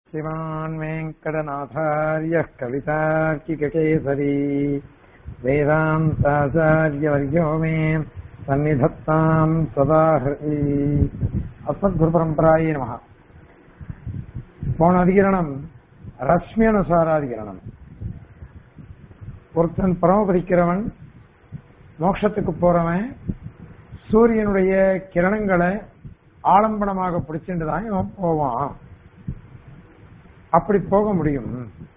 श्रीमान् वेङ्कटनाथार्यः कवितार्किककेसरी वेदान्ताचार्यवर्यो मे सन्निधत्ताम् सदा हृदि அஸ்மத்குருபரம்பராயே நமக போன அதிகரணம் ரஷ்மி அனுசாராதிகரணம் ஒருத்தன் பரமபதிக்கிறவன் மோட்சத்துக்கு போறவன் சூரியனுடைய கிரணங்களை ஆலம்பனமாக பிடிச்சிட்டு தான் இவன் போவான் அப்படி போக முடியும்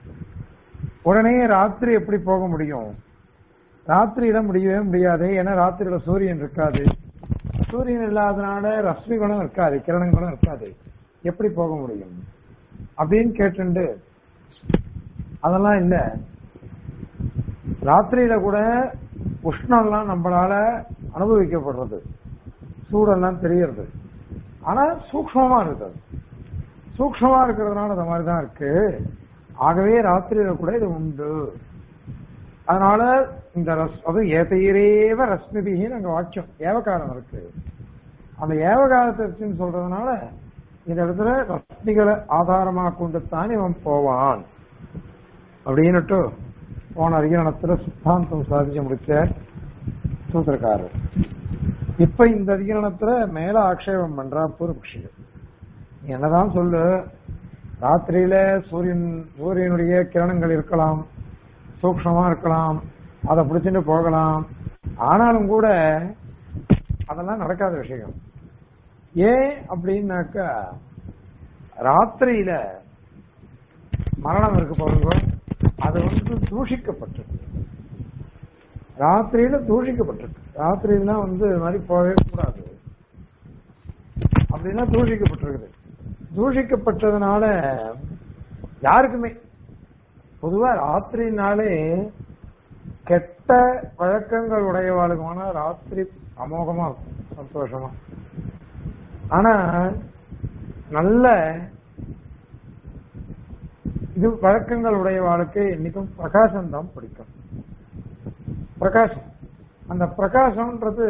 உடனே ராத்திரி எப்படி போக முடியும் ராத்திரியில முடியவே முடியாது ஏன்னா ராத்திரியில சூரியன் இருக்காது சூரியன் இல்லாதனால ரஷ்மி குணம் இருக்காது கிரணம் குணம் இருக்காது எப்படி போக முடியும் அப்படின்னு கேட்டுண்டு அதெல்லாம் இல்ல ராத்திரியில கூட உஷ்ணம்லாம் நம்மளால அனுபவிக்கப்படுறது சூடெல்லாம் தெரியறது ஆனா சூக்மமா இருக்குது சூக்மமா இருக்கிறதுனால அந்த மாதிரி தான் இருக்கு ஆகவே ராத்திரியில கூட இது உண்டு அதனால இந்த ரஸ் அது ஏதையிரேவ ரஸ்மிபிகின்னு அங்க வாக்கியம் ஏவகாரம் இருக்கு அந்த ஏவகாரத்தை வச்சுன்னு சொல்றதுனால இந்த இடத்துல ரஸ்மிகளை ஆதாரமா கொண்டுத்தான் இவன் போவான் அப்படின்னுட்டு போன அதிகரணத்துல சித்தாந்தம் சாதிச்சு முடிச்ச சூத்திரக்காரர் இப்ப இந்த அதிகரணத்துல மேல ஆக்ஷேபம் பண்றா பூர்வபக்ஷிகள் என்னதான் சொல்லு ராத்திரியில சூரியன் சூரியனுடைய கிரணங்கள் இருக்கலாம் சூக்ஷமா இருக்கலாம் அதை பிடிச்சிட்டு போகலாம் ஆனாலும் கூட அதெல்லாம் நடக்காத விஷயம் ஏன் அப்படின்னாக்கா ராத்திரியில மரணம் இருக்கு பாருங்க அது வந்து தூஷிக்கப்பட்டிருக்கு ராத்திரியில தூஷிக்கப்பட்டிருக்கு ராத்திரியில வந்து இது மாதிரி போகவே கூடாது அப்படின்னா தூஷிக்கப்பட்டிருக்குது தூஷிக்கப்பட்டதுனால யாருக்குமே பொதுவா ராத்திரினாலே கெட்ட வழக்கங்கள் உடையவாளுக்குமான ராத்திரி அமோகமா இருக்கும் சந்தோஷமா ஆனா நல்ல இது வழக்கங்கள் உடையவாளுக்கு என்னைக்கும் பிரகாசம் தான் பிடிக்கும் பிரகாசம் அந்த பிரகாசம்ன்றது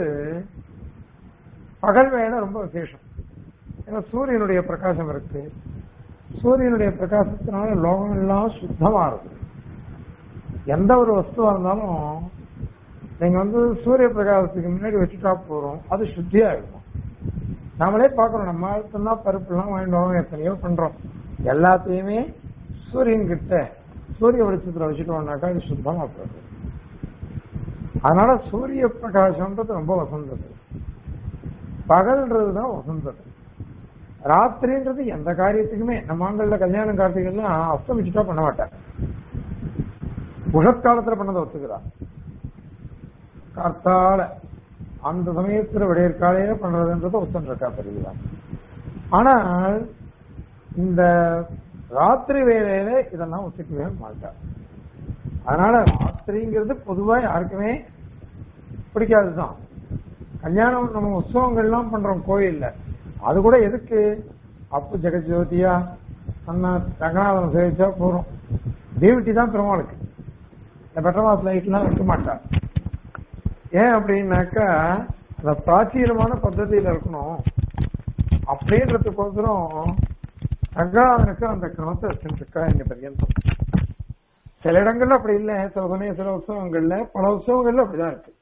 பகல் வேலை ரொம்ப விசேஷம் ஏன்னா சூரியனுடைய பிரகாசம் இருக்கு சூரியனுடைய பிரகாசத்தினால லோகம் எல்லாம் சுத்தமா இருக்கு எந்த ஒரு வஸ்துவா இருந்தாலும் நீங்க வந்து சூரிய பிரகாசத்துக்கு முன்னாடி வச்சுட்டா போறோம் அது சுத்தியா இருக்கும் நாமளே பாக்குறோம் நம்ம ஆளுக்குன்னா பருப்பு எல்லாம் வாங்கிட்டு வரோம் எத்தனையோ பண்றோம் எல்லாத்தையுமே சூரியன் கிட்ட சூரிய வெளிச்சத்துல வச்சுட்டோம்னாக்கா அது சுத்தமா போகுது அதனால சூரிய பிரகாசம்ன்றது ரொம்ப வசந்தது பகல்ன்றதுதான் வசந்தது ராத்திரின்றது எந்த காரியத்துக்குமே நம்ம ஆண்கள்ல கல்யாணம் கார்த்திகெல்லாம் அஸ்தமிச்சுட்டா பண்ண மாட்டாங்க உஷத்காலத்துல பண்ணதை ஒத்துக்கிறா கார்த்தால அந்த சமயத்துல விடையற் காலையில பண்றதுன்றத ஒத்தன் இருக்கா தெரியுதா ஆனால் இந்த ராத்திரி வேலையில இதெல்லாம் ஒத்துக்கவே மாட்டா அதனால ராத்திரிங்கிறது பொதுவா யாருக்குமே பிடிக்காதுதான் கல்யாணம் நம்ம உற்சவங்கள்லாம் பண்றோம் கோயில்ல அது கூட எதுக்கு அப்பு ஜெகஜோதியா அண்ணா ரங்கநாதன் சேவிச்சா போறோம் தேவிட்டி தான் பெருமாளுக்கு இந்த பெட்ரமாஸ் லைட்லாம் வைக்க மாட்டா ஏன் அப்படின்னாக்கா அந்த பிராச்சீனமான பద్ధதியில இருக்கணும் அப்படின்றதுக்கோசரம் ரங்கநாதனுக்கு அந்த கிரமத்தை வச்சுருக்கா எங்க பரியந்தம் சில இடங்கள்ல அப்படி இல்லை சில சமயம் சில உற்சவங்கள்ல பல உற்சவங்கள்ல அப்படிதான் இருக்கு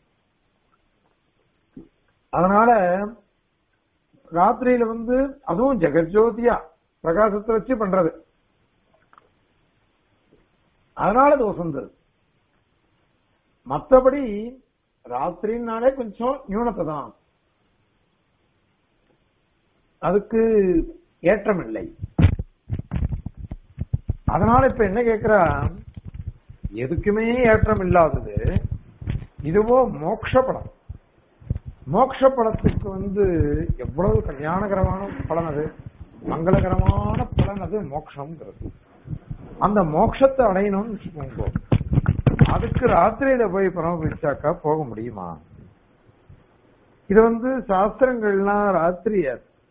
அதனால ராத்திரியில வந்து அதுவும் ஜெகஜோதியா பிரகாசத்தை வச்சு பண்றது அதனால அது வசந்தது மற்றபடி ராத்திரினாலே கொஞ்சம் நியூனத்தை தான் அதுக்கு ஏற்றம் இல்லை அதனால இப்ப என்ன கேக்குறா எதுக்குமே ஏற்றம் இல்லாதது இதுவோ மோக்ஷ படம் மோக்ஷ படத்துக்கு வந்து எவ்வளவு கல்யாணகரமான பலன் அது மங்களகரமான பலன் அது மோக்ஷங்கிறது அந்த மோட்சத்தை அடையணும்னு வச்சுக்கோங்க அதுக்கு ராத்திரியில போய் பரமபிச்சாக்கா போக முடியுமா இது வந்து சாஸ்திரங்கள்லாம் ராத்திரிய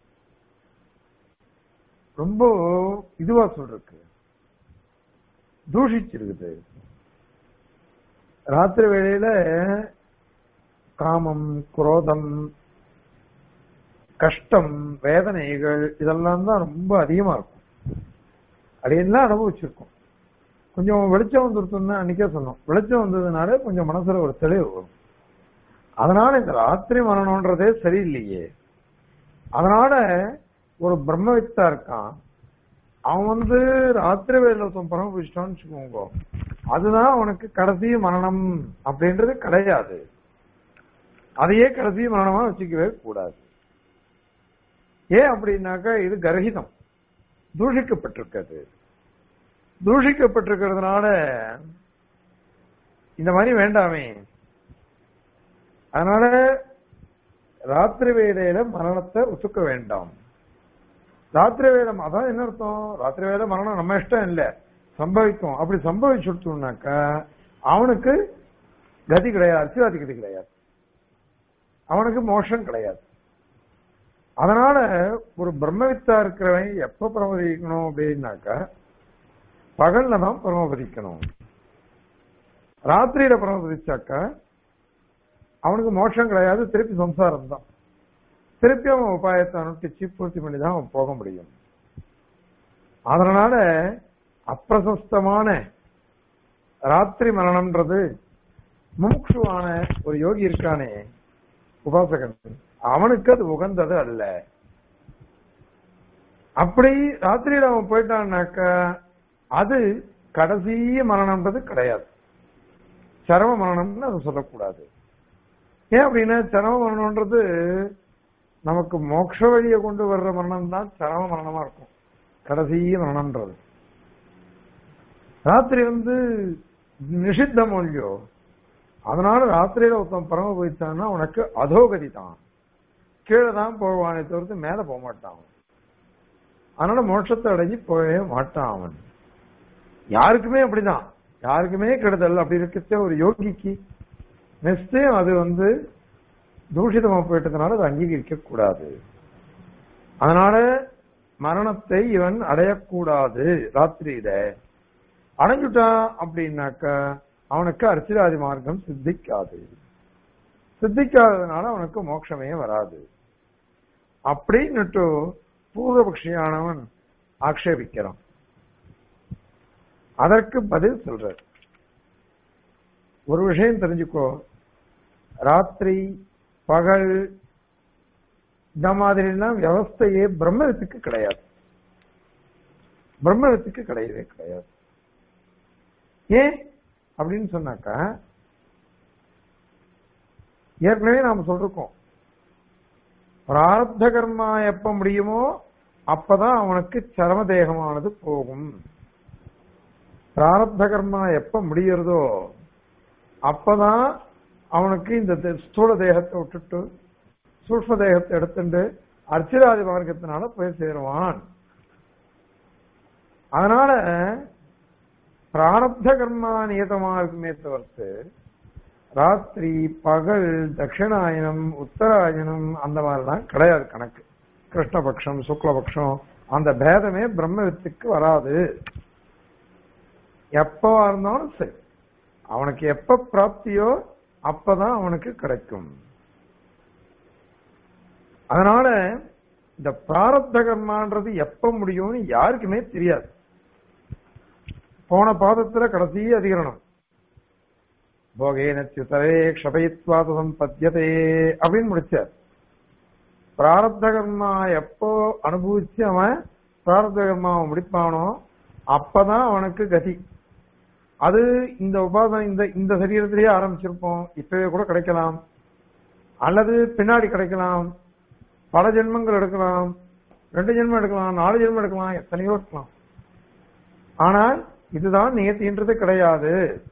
ரொம்ப இதுவா சொல்றக்கு தூஷிச்சிருக்குது ராத்திரி வேளையில காமம் குரோதம் கஷ்டம் வேதனைகள் இதெல்லாம் தான் ரொம்ப அதிகமா இருக்கும் அப்படின்லாம் அனுபவிச்சிருக்கோம் கொஞ்சம் வெளிச்சம் வந்துருச்சுன்னு அன்னைக்கே சொன்னோம் வெளிச்சம் வந்ததுனால கொஞ்சம் மனசுல ஒரு தெளிவு வரும் அதனால இந்த ராத்திரி மரணம்ன்றதே சரியில்லையே அதனால ஒரு பிரம்மவித்தா இருக்கான் அவன் வந்து ராத்திரி வேலை ஒருத்தன் பரம புடிச்சிட்டான்னு வச்சுக்கோங்க அதுதான் அவனுக்கு கடைசி மரணம் அப்படின்றது கிடையாது அதையே கடைசி மரணமா வச்சுக்கவே கூடாது ஏன் அப்படின்னாக்கா இது கர்ஹிதம் தூஷிக்கப்பட்டிருக்கிறது தூஷிக்கப்பட்டிருக்கிறதுனால இந்த மாதிரி வேண்டாமே அதனால ராத்திரி வேலையில மரணத்தை ஒத்துக்க வேண்டாம் ராத்திரி வேலை அதான் என்ன அர்த்தம் ராத்திரி வேலை மரணம் நம்ம இஷ்டம் இல்ல சம்பவிக்கும் அப்படி சம்பவிச்சுட்டோம்னாக்கா அவனுக்கு கதி கிடையாது அர்ச்சிராதி கதி கிடையாது அவனுக்கு மோஷம் கிடையாது அதனால ஒரு பிரம்மவித்தா இருக்கிறவன் எப்ப பிரமதிக்கணும் அப்படின்னாக்கா பகல்ல தான் பரமபதிக்கணும் ராத்திரியில பரமபதிச்சாக்கா அவனுக்கு மோட்சம் கிடையாது திருப்பி சம்சாரம் தான் திருப்பி அவன் உபாயத்தை அனுப்பிச்சு பூர்த்தி பண்ணி தான் அவன் போக முடியும் அதனால அப்பிரசஸ்தமான ராத்திரி மரணம்ன்றது முமுட்சுவான ஒரு யோகி இருக்கானே உபாசகன் அவனுக்கு அது உகந்தது அல்ல அப்படி ராத்திரியில அவன் போயிட்டான்னாக்கா அது கடைசி மரணம்ன்றது கிடையாது சரம மரணம்னு அதை சொல்லக்கூடாது ஏன் அப்படின்னா சரம மரணம்ன்றது நமக்கு மோட்ச வழியை கொண்டு வர்ற மரணம் தான் சரம மரணமா இருக்கும் கடைசி மரணம்ன்றது ராத்திரி வந்து நிஷித்த மொழியோ அதனால ராத்திரியில ஒருத்தன் பரம போயிட்டான்னா உனக்கு அதோகதி தான் கீழே தான் போவானே தவிர்த்து மேல போக மாட்டான் அதனால மோட்சத்தை அடைஞ்சு போகவே மாட்டான் அவன் யாருக்குமே அப்படிதான் யாருக்குமே கெடுதல் அப்படி இருக்கிற ஒரு யோகிக்கு நிச்சயம் அது வந்து தூஷிதமா போயிட்டதுனால அதை அங்கீகரிக்க கூடாது அதனால மரணத்தை இவன் அடையக்கூடாது ராத்திரியில அடைஞ்சுட்டான் அப்படின்னாக்கா அவனுக்கு அர்ச்சிராதி மார்க்கம் சித்திக்காது சித்திக்காததுனால அவனுக்கு மோட்சமே வராது அப்படின்னுட்டு பூர்வபக்ஷியானவன் ஆக்ஷேபிக்கிறான் அதற்கு பதில் சொல்ற ஒரு விஷயம் தெரிஞ்சுக்கோ ராத்திரி பகல் இந்த மாதிரி எல்லாம் வியவஸ்தையே பிரம்மத்துக்கு கிடையாது பிரம்மத்துக்கு கிடையவே கிடையாது ஏன் அப்படின்னு சொன்னாக்கா ஏற்கனவே நாம சொல்றோம் பிராரப்த கர்மா எப்ப முடியுமோ அப்பதான் அவனுக்கு சரம தேகமானது போகும் பிராரப்த கர்மா எப்ப முடியறதோ அப்பதான் அவனுக்கு இந்த தே- ஸ்தூல தேகத்தை விட்டுட்டு சூக்ம தேகத்தை எடுத்துட்டு அர்ச்சிராதி மார்க்கத்தினால போய் சேருவான் அதனால பிராரப்த கர்மா நியதமா இருக்குமே தவிர்த்து ராத்திரி பகல் தட்சிணாயனம் உத்தராயணம் அந்த மாதிரிலாம் கிடையாது கணக்கு கிருஷ்ணபக்ஷம் சுக்லபக்ஷம் அந்த பேதமே பிரம்மவித்துக்கு வராது எப்பவா இருந்தாலும் சரி அவனுக்கு எப்ப பிராப்தியோ அப்பதான் அவனுக்கு கிடைக்கும் அதனால இந்த பிராரப்த கர்மான்றது எப்ப முடியும்னு யாருக்குமே தெரியாது போன பாதத்துல கடைசி அதிகரணம் போகேனச்சுதரே க்ஷபயித்வா சம்பத்தியதே அப்படின்னு முடிச்சார் பிராரப்த கர்மா எப்போ அனுபவிச்சு அவன் பிராரப்த கர்மாவை முடிப்பானோ அப்பதான் அவனுக்கு கதி அது இந்த உபாதம் இந்த இந்த சரீரத்திலேயே ஆரம்பிச்சிருப்போம் இப்பவே கூட கிடைக்கலாம் அல்லது பின்னாடி கிடைக்கலாம் பல ஜென்மங்கள் எடுக்கலாம் ரெண்டு ஜென்மம் எடுக்கலாம் நாலு ஜென்மம் எடுக்கலாம் எத்தனையோ இருக்கலாம் ஆனால் இதுதான் நியத்தின்றது கிடையாது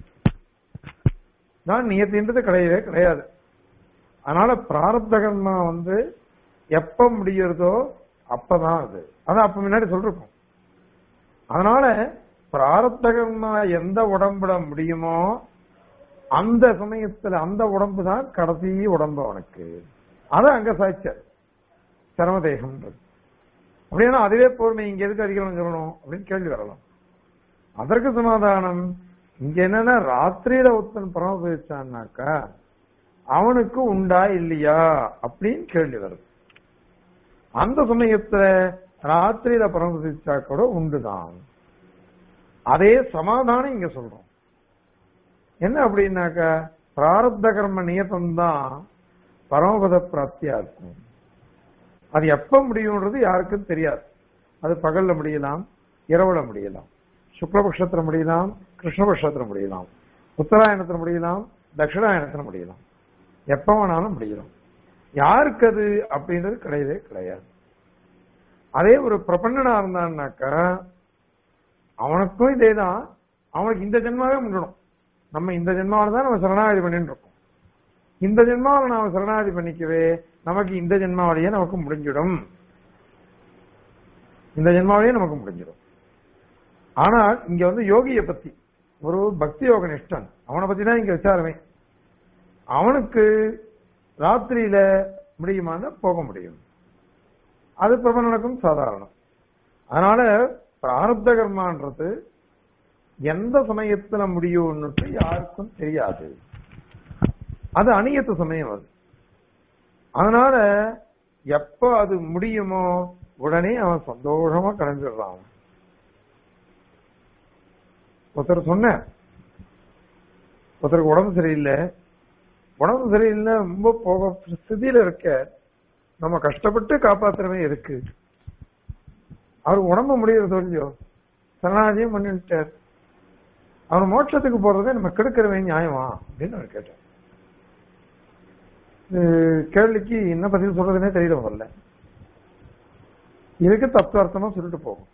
தான் நியத்தின்றது கிடையவே கிடையாது அதனால பிராரப்த கர்மா வந்து எப்ப முடியறதோ அப்பதான் அது அதான் அப்ப முன்னாடி சொல்றோம் அதனால பிராரப்த கர்மா எந்த உடம்புல முடியுமோ அந்த சமயத்துல அந்த உடம்பு தான் கடைசி உடம்பு அவனுக்கு அதை அங்க சாய்ச்சார் சரமதேகம்ன்றது அப்படின்னா அதுவே போர்மை இங்க எதுக்கு அதிகம் சொல்லணும் அப்படின்னு கேள்வி வரலாம் அதற்கு சமாதானம் இங்க என்னன்னா ராத்திரியில ஒருத்தன் பரமபதிச்சான்னாக்கா அவனுக்கு உண்டா இல்லையா அப்படின்னு கேள்வி வருது அந்த சமயத்துல ராத்திரியில பரமபதிச்சா கூட உண்டுதான் அதே சமாதானம் இங்க சொல்றோம் என்ன அப்படின்னாக்கா பிராரப்த கர்ம நியத்தம் தான் பரமபத பிராப்தியா இருக்கும் அது எப்ப முடியும்ன்றது யாருக்கும் தெரியாது அது பகல்ல முடியலாம் இரவுல முடியலாம் சுக்லபக்ஷத்துல முடியலாம் கிருஷ்ணபக்ஷத்துல முடியலாம் உத்தராயணத்துல முடியலாம் தட்சிணாயணத்துல முடியலாம் எப்ப வேணாலும் முடியலாம் யாருக்கு அது அப்படின்றது கிடையவே கிடையாது அதே ஒரு பிரபஞ்சனா இருந்தான்னாக்கா அவனுக்கும் இதேதான் அவனுக்கு இந்த ஜென்மாவே முடியணும் நம்ம இந்த ஜென்மாவில தான் நம்ம சரணாகதி பண்ணிட்டு இருக்கோம் இந்த ஜென்மாவில நாம சரணாகதி பண்ணிக்கவே நமக்கு இந்த ஜென்மாவிலேயே நமக்கு முடிஞ்சிடும் இந்த ஜென்மாவிலேயே நமக்கு முடிஞ்சிடும் ஆனால் இங்க வந்து யோகியை பத்தி ஒரு பக்தி யோக நிஷ்டன் அவனை பத்தி தான் இங்க விசாரமே அவனுக்கு ராத்திரியில முடியுமான்னு போக முடியும் அது பிரபலனுக்கும் சாதாரணம் அதனால பிராரப்த கர்மான்றது எந்த சமயத்துல முடியும்னுட்டு யாருக்கும் தெரியாது அது அநியத்த சமயம் அது அதனால எப்ப அது முடியுமோ உடனே அவன் சந்தோஷமா கலைஞ்சிடுறான் ஒருத்தர் சொன்ன ஒருத்தருக்கு உடம்பு சரியில்லை உடம்பு சரியில்லை ரொம்ப போக ஸ்திதியில இருக்க நம்ம கஷ்டப்பட்டு காப்பாத்துறவே இருக்கு அவர் உடம்பு முடியறது இல்லையோ சரணாதியும் பண்ணிட்டார் அவர் மோட்சத்துக்கு போறதே நம்ம கெடுக்கிறவே நியாயமா அப்படின்னு அவர் கேட்டார் கேள்விக்கு என்ன பதில் சொல்றதுனே தெரியல வரல இதுக்கு தத்துவார்த்தமா சொல்லிட்டு போகும்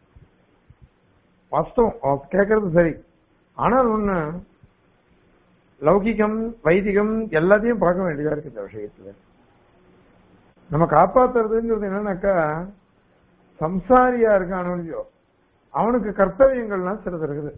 வாஸ்தவம் கேட்கறது சரி ஆனால் ஒண்ணு லௌகிகம் வைதிகம் எல்லாத்தையும் பார்க்க வேண்டியதா இருக்கு இந்த விஷயத்துல நம்ம காப்பாத்துறதுங்கிறது என்னன்னாக்கா சம்சாரியா இருக்கானோ இல்லையோ அவனுக்கு கர்த்தவியங்கள்லாம் சிலது இருக்குது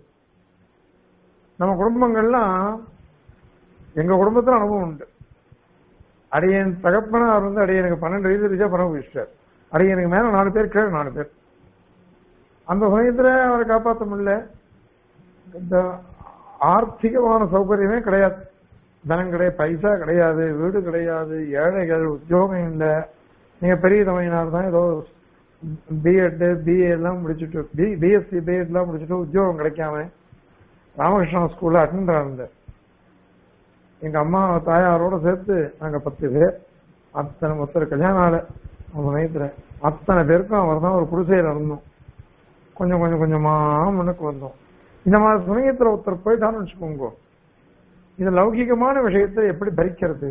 நம்ம குடும்பங்கள்லாம் எங்க குடும்பத்துல அனுபவம் உண்டு அடியன் தகப்பனார் வந்து அடியனுக்கு பன்னெண்டு வயசு ரீதியா பணம் வச்சிட்டார் அடியனுக்கு மேல நாலு பேர் கீழே நாலு பேர் அந்த சமயத்துல அவரை காப்பாற்ற முடியல இந்த ஆர்த்திகமான சௌகரியமே கிடையாது தனம் கிடையாது பைசா கிடையாது வீடு கிடையாது ஏழைகள் உத்தியோகம் இல்லை நீங்க பெரிய தமையினார் தான் ஏதோ பிஎட் பிஏ எல்லாம் முடிச்சுட்டு பி பிஎஸ்சி பிஎட் எல்லாம் முடிச்சுட்டு உத்தியோகம் கிடைக்காம ராமகிருஷ்ணா ஸ்கூல்ல அட்டெண்டரா இருந்தேன் எங்க அம்மா தாயாரோட சேர்த்து நாங்க பத்து பேர் அத்தனை மொத்தம் கல்யாணம் ஆள அந்த சமயத்துல அத்தனை பேருக்கும் அவர் தான் ஒரு குடிசையில இருந்தோம் கொஞ்சம் கொஞ்சம் கொஞ்சமா முன்னுக்கு வந்தோம் இந்த மாதிரி சமயத்துல ஒருத்தர் போயிட்டான்னு வச்சுக்கோங்க இது லௌகிகமான விஷயத்தை எப்படி பறிக்கிறது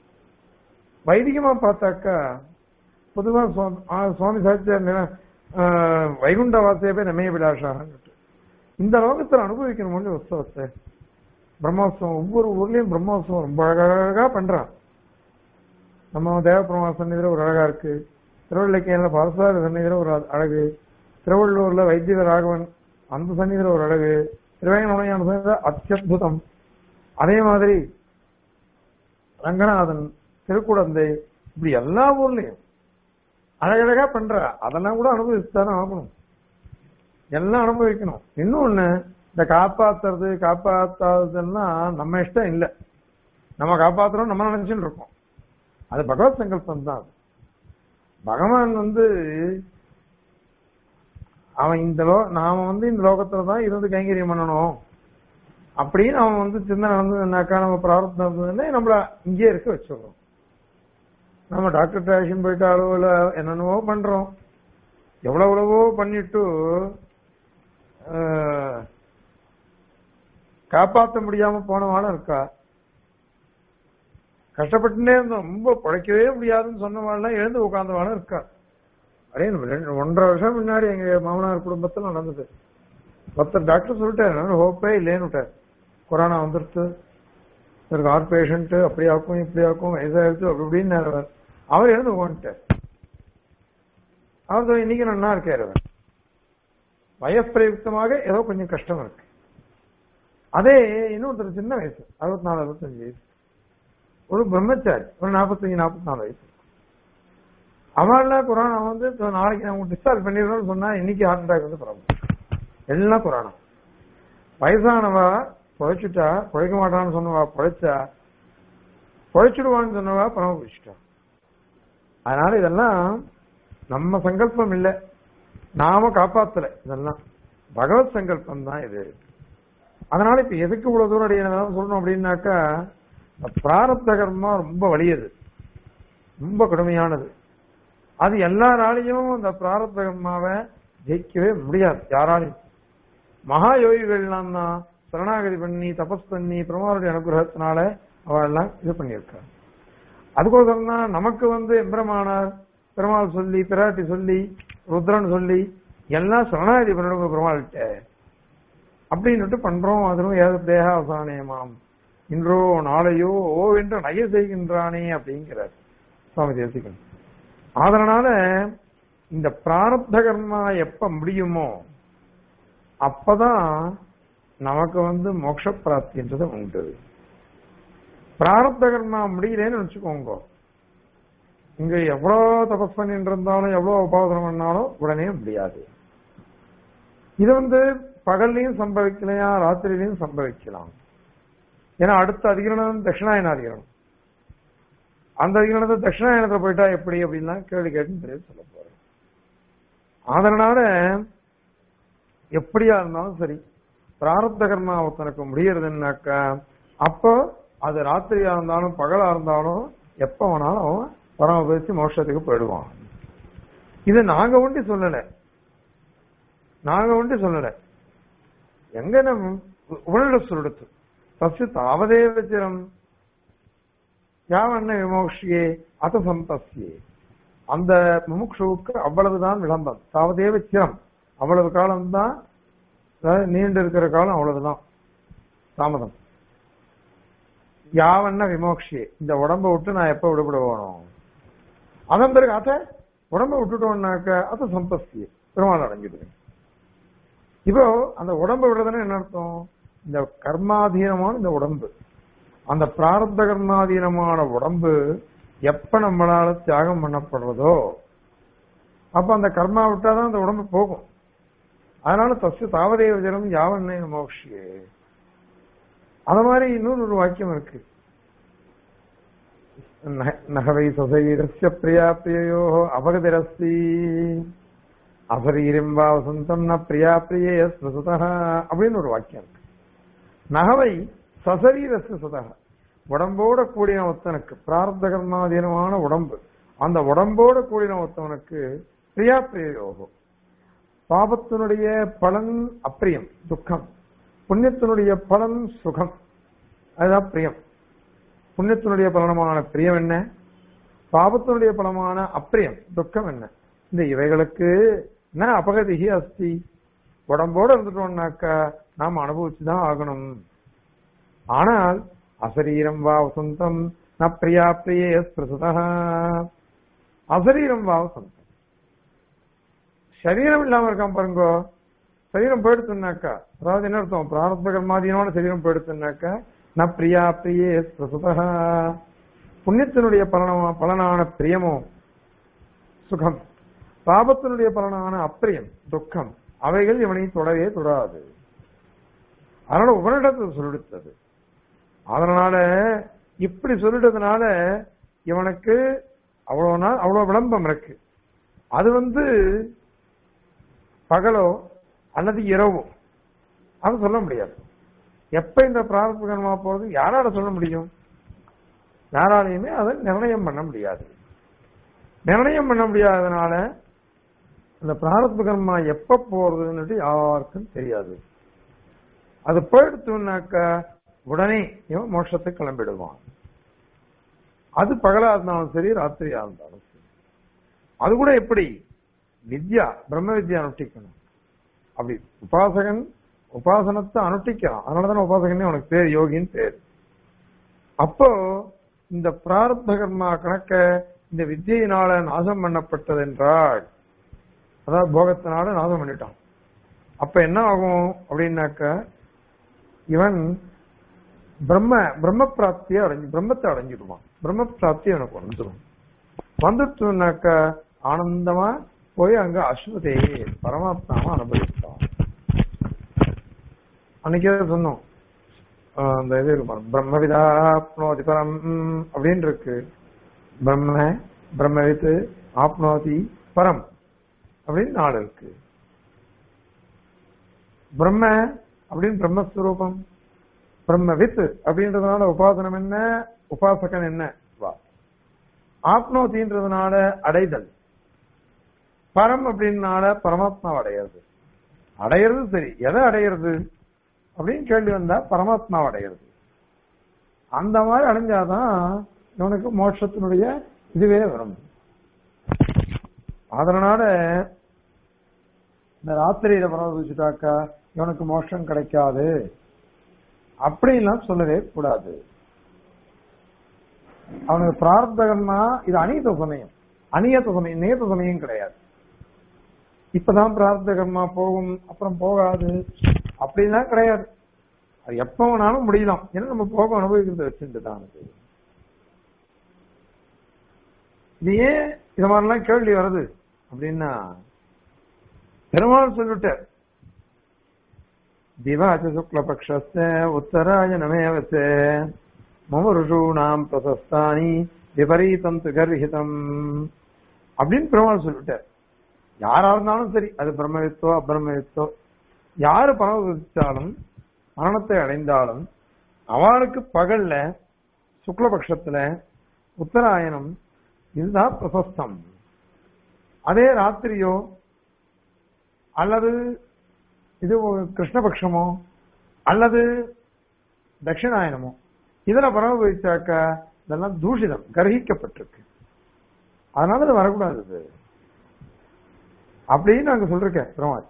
வைதிகமா பார்த்தாக்கா பொதுவா சுவாமி சாட்சியார் வைகுண்ட வாசியவே நமைய விலாசான்ட்டு இந்த லோகத்துல அனுபவிக்கணும் உற்சவத்தை பிரம்மோத்சவம் ஒவ்வொரு ஊர்லயும் பிரம்மோத்சவம் ரொம்ப அழகா பண்றான் நம்ம தேவபிரமா சன்னிதியில ஒரு அழகா இருக்கு திருவள்ளிக்கையில பாரசார சன்னிதியில ஒரு அழகு திருவள்ளூர்ல வைத்திய ராகவன் அந்த சன்னிதியில ஒரு அழகு திருவேங்கனுடைய சன்னிதியில அத்தியுதம் அதே மாதிரி ரங்கநாதன் திருக்குடந்தை இப்படி எல்லா ஊர்லயும் அழகழகா பண்ற அதெல்லாம் கூட அனுபவிச்சுதானே ஆகணும் எல்லாம் அனுபவிக்கணும் இன்னொன்னு இந்த காப்பாத்துறது காப்பாத்தாததெல்லாம் நம்ம இஷ்டம் இல்லை நம்ம காப்பாத்துறோம் நம்ம நினைச்சுட்டு இருக்கோம் அது பகவத் சங்கல்பம் தான் பகவான் வந்து அவன் இந்த லோ நாம வந்து இந்த லோகத்துல தான் இருந்து கைங்கரியம் பண்ணணும் அப்படின்னு அவன் வந்து சின்ன நடந்ததுனாக்கா நம்ம பிரார்த்தம் இருந்ததுன்னா நம்மள இங்கே இருக்க வச்சிடறோம் நம்ம டாக்டர் டேஷன் போயிட்டாலோ இல்ல என்னென்னவோ பண்றோம் எவ்வளவு எவ்வளவோ பண்ணிட்டு காப்பாற்ற முடியாம போனவாளும் இருக்கா கஷ்டப்பட்டுட்டே இருந்தோம் ரொம்ப பழைக்கவே முடியாதுன்னு சொன்னவாள்லாம் எழுந்து உட்கார்ந்தவாளும் இருக்கா அதே ஒன்றரை வருஷம் முன்னாடி எங்க மாமனார் குடும்பத்துல நடந்தது ஒருத்தர் டாக்டர் சொல்லிட்டாரு ஹோப்பே இல்லைன்னு விட்டார் கொரோனா வந்துருச்சு இவருக்கு ஹார்ட் பேஷண்ட் அப்படி ஆக்கும் இப்படி ஆக்கும் வயசாயிருச்சு அப்படி இப்படின்னு அவர் எழுந்து உட்காந்துட்டார் அவர் இன்னைக்கு நல்லா இருக்காரு அவர் வயப்பிரயுக்தமாக ஏதோ கொஞ்சம் கஷ்டம் இருக்கு அதே இன்னொருத்தர் சின்ன வயசு அறுபத்தி நாலு அறுபத்தஞ்சு வயசு ஒரு பிரம்மச்சாரி ஒரு நாற்பத்தஞ்சு நாற்பத்தி நாலு வயசு அவன்லாம் கொரோனா வந்து நாளைக்கு அவங்க டிஸ்சார்ஜ் பண்ணிடுறோம்னு சொன்னா இன்னைக்கு ஹார்ட் அட்டாக் வந்து ப்ராப்ளம் எல்லாம் கொரோனா வயசானவா பொழைச்சுட்டா பொழைக்க மாட்டான்னு சொன்னவா பொழைச்சா பொழைச்சிடுவான்னு சொன்னவா பரம பிடிச்சிட்டா அதனால இதெல்லாம் நம்ம சங்கல்பம் இல்லை நாம காப்பாத்தல இதெல்லாம் பகவத் சங்கல்பம் தான் இது அதனால இப்ப எதுக்கு இவ்வளவு தூரம் அடையணும் சொல்லணும் அப்படின்னாக்கா பிராரப்த கர்மா ரொம்ப வலியது ரொம்ப கடுமையானது அது எல்லாராலையும் அந்த பிராரப்த கர்மாவை ஜெயிக்கவே முடியாது யாராலையும் மகா யோகிகள்லாம் தான் சரணாகதி பண்ணி தபஸ் பண்ணி பிரமாவுடைய அனுகிரகத்தினால அவெல்லாம் இது பண்ணியிருக்காங்க அதுக்கோசரம் தான் நமக்கு வந்து எம்பிரமானார் பெருமாள் சொல்லி பிராட்டி சொல்லி ருத்ரன் சொல்லி எல்லாம் சரணாகதி பண்ணிடுங்க பெருமாள்கிட்ட அப்படின்னுட்டு பண்றோம் அதுவும் ஏது தேக அவசானயமாம் இன்றோ நாளையோ ஓ என்று நய செய்கின்றானே அப்படிங்கிறார் சுவாமி தேசிகன் அதனால இந்த பிராரப்த கர்மா எப்ப முடியுமோ அப்பதான் நமக்கு வந்து மோட்ச பிராப்தின்றது உண்டு பிராரப்த கர்மா முடியலன்னு வச்சுக்கோங்க இங்க எவ்வளவு தபஸ் பண்ணிட்டு இருந்தாலும் எவ்வளவு உபாசனம் பண்ணாலும் உடனே முடியாது இது வந்து பகல்லையும் சம்பவிக்கலாம் ராத்திரிலையும் சம்பவிக்கலாம் ஏன்னா அடுத்த அதிகரணம் தட்சிணாயன அதிகரணம் அந்த அதிகரணத்தை தட்சிணாயனத்துல போயிட்டா எப்படி அப்படின்லாம் கேள்வி கேட்டு தெரியாது சொல்ல போறேன் அதனால எப்படியா இருந்தாலும் சரி பிராரப்த கர்மா ஒருத்தனுக்கு முடியறதுன்னாக்கா அப்போ அது ராத்திரியா இருந்தாலும் பகலா இருந்தாலும் எப்ப வேணாலும் அவன் பரம பேசி மோட்சத்துக்கு போயிடுவான் இது நாங்க ஒண்டி சொல்லல நாங்க ஒண்டி சொல்லல எங்க நம்ம உபனிட சொல்லுடுத்து தஸ்ய தாவதேவ சிரம் யாவண்ண விமோக்ஷியே அத சந்தஸ்யே அந்த முமுக்ஷுவுக்கு அவ்வளவுதான் விளம்பம் தாவதேவ சிரம் அவ்வளவு காலம்தான் அதாவது நீண்டு இருக்கிற காலம் அவ்வளவுதான் தாமதம் யாவண்ண விமோக்ஷியே இந்த உடம்ப விட்டு நான் எப்ப விடுபடுவோம் அதன் பிறகு அத உடம்ப விட்டுட்டோம்னாக்க அது சம்பஸ்தி பெருமாள் அடைஞ்சிடுவேன் இப்போ அந்த உடம்பு விடுறதுன்னா என்ன அர்த்தம் இந்த கர்மாதீனமான இந்த உடம்பு அந்த பிராரப்த கர்மாதீனமான உடம்பு எப்ப நம்மளால தியாகம் பண்ணப்படுறதோ அப்ப அந்த கர்மா விட்டாதான் அந்த உடம்பு போகும் அதனால தஸ்ய தாவதேவ ஜனம் யாவண்ணே மோக்ஷியே அத மாதிரி இன்னொரு ஒரு வாக்கியம் இருக்கு நகவை சசரீரஸ்ய பிரியா பிரியோ அபகதிரஸ்தி அசரீரம் வா வசந்தம் ந பிரியா பிரியே ஸ்மசுதா அப்படின்னு ஒரு வாக்கியம் இருக்கு நகவை சசரீரஸ்ய சுதா உடம்போட கூடின ஒருத்தனுக்கு பிரார்த்த கர்மாதீனமான உடம்பு அந்த உடம்போட கூடின ஒருத்தவனுக்கு பிரியா பிரியோகம் பாபத்தினுடைய பலன் அப்பிரியம் துக்கம் புண்ணியத்தினுடைய பலன் சுகம் அதுதான் பிரியம் புண்ணியத்தினுடைய பலனமான பிரியம் என்ன பாபத்தினுடைய பலமான அப்பிரியம் துக்கம் என்ன இந்த இவைகளுக்கு என்ன அபகதிகி அஸ்தி உடம்போட இருந்துட்டோம்னாக்கா நாம் அனுபவிச்சுதான் ஆகணும் ஆனால் அசரீரம் வா வசந்தம் ந பிரியா பிரியே ஸ்பிருசதா அசரீரம் வா வசந்தம் சரீரம் இல்லாம இருக்கான் பாருங்க சரீரம் போயிடுத்துனாக்கா அதாவது என்ன அர்த்தம் பிராரப்த கர்மாதீனமான சரீரம் போயிடுத்துனாக்கா ந பிரியா பிரியே பிரசுதா புண்ணியத்தினுடைய பலன பலனான பிரியமோ சுகம் பாபத்தினுடைய பலனான அப்பிரியம் துக்கம் அவைகள் இவனை தொடவே தொடாது அதனால உபனிடத்தை சொல்லிடுத்தது அதனால இப்படி சொல்லிட்டதுனால இவனுக்கு அவ்வளவு நாள் அவ்வளவு விளம்பம் இருக்கு அது வந்து பகலோ அல்லது இரவோ அது சொல்ல முடியாது எப்ப இந்த பிரார்த்த கர்மா போறது யாரால சொல்ல முடியும் யாராலையுமே அதை நிர்ணயம் பண்ண முடியாது நிர்ணயம் பண்ண முடியாததுனால அந்த பிராரத்த கர்மா எப்ப போறதுன்னு யாருக்கும் தெரியாது அது போயிடுத்துனாக்க உடனே இவன் மோட்சத்துக்கு கிளம்பிடுவான் அது பகலா இருந்தாலும் சரி ராத்திரியா இருந்தாலும் சரி அது கூட எப்படி வித்யா பிரம்ம வித்யா அனுஷ்டிக்கணும் அப்படி உபாசகன் உபாசனத்தை அனுஷ்டிக்கிறான் அதனாலதானே உபாசகனே உனக்கு பேர் யோகின்னு பேர் அப்போ இந்த பிராரப்த கர்மா கணக்க இந்த வித்தியினால நாசம் பண்ணப்பட்டது என்றால் அதாவது போகத்தினால நாசம் பண்ணிட்டான் அப்ப என்ன ஆகும் அப்படின்னாக்க இவன் பிரம்ம பிரம்ம பிராப்தியை அடைஞ்சு பிரம்மத்தை அடைஞ்சிடுவான் பிரம்ம பிராப்தி எனக்கு வந்துடும் வந்துட்டுனாக்க ஆனந்தமா போய் அங்க அஸ்வதே பரமாத்மாவை அனுபவித்தான் அன்னைக்கே சொன்னோம் அந்த இது பிரம்மவிதா ஆப்னோதி பரம் அப்படின்னு இருக்கு பிரம்ம பிரம்மவித்து ஆப்னோதி பரம் அப்படின்னு நாடு இருக்கு பிரம்ம அப்படின்னு பிரம்மஸ்வரூபம் பிரம்மவித் அப்படின்றதுனால உபாசனம் என்ன உபாசகன் என்ன வா ஆப்னோதின்றதுனால அடைதல் பரம் அப்படின்னால பரமாத்மா அடையிறது அடையிறது சரி எதை அடையிறது அப்படின்னு கேள்வி வந்தா பரமாத்மா அடையிறது அந்த மாதிரி அடைஞ்சாதான் இவனுக்கு மோட்சத்தினுடைய இதுவே வரும் அதனால இந்த ராத்திரியில பரமபிச்சுட்டாக்கா இவனுக்கு மோட்சம் கிடைக்காது அப்படின்லாம் சொல்லவே கூடாது அவனுக்கு பிரார்த்தகம்னா இது அநீத சமயம் அநியத்த சமயம் நேத்த சமயம் கிடையாது இப்பதான் பிரார்த்தகமா போகும் அப்புறம் போகாது அப்படிலாம் கிடையாது அது எப்ப வேணாலும் முடியலாம் ஏன்னா நம்ம போக அனுபவிக்கிறத வச்சுட்டு தான் அது இது ஏன் இது மாதிரிலாம் கேள்வி வருது அப்படின்னா பெருமாள் சொல்லிட்டார் திவாச்ச சுக்லபக்ஷஸ்த உத்தராயணமேவச்ச மம ருஷூணாம் பிரசஸ்தானி விபரீதம் துகர்ஹிதம் அப்படின்னு பெருமாள் சொல்லிட்டார் யாரா இருந்தாலும் சரி அது பிரம்மவித்தோ அப்பிரமவித்தோ யாரு பரமவித்தாலும் மரணத்தை அடைந்தாலும் அவளுக்கு பகல்ல சுக்லபக்ஷத்துல உத்தராயணம் இதுதான் பிரசஸ்தம் அதே ராத்திரியோ அல்லது இது கிருஷ்ணபக்ஷமோ அல்லது தட்சிணாயனமோ இதுல பரமபவிச்சாக்க இதெல்லாம் தூஷிதம் கர்ஹிக்கப்பட்டிருக்கு அதனால அது வரக்கூடாது இது அப்படின்னு நாங்க சொல்றேன் பெருமாள்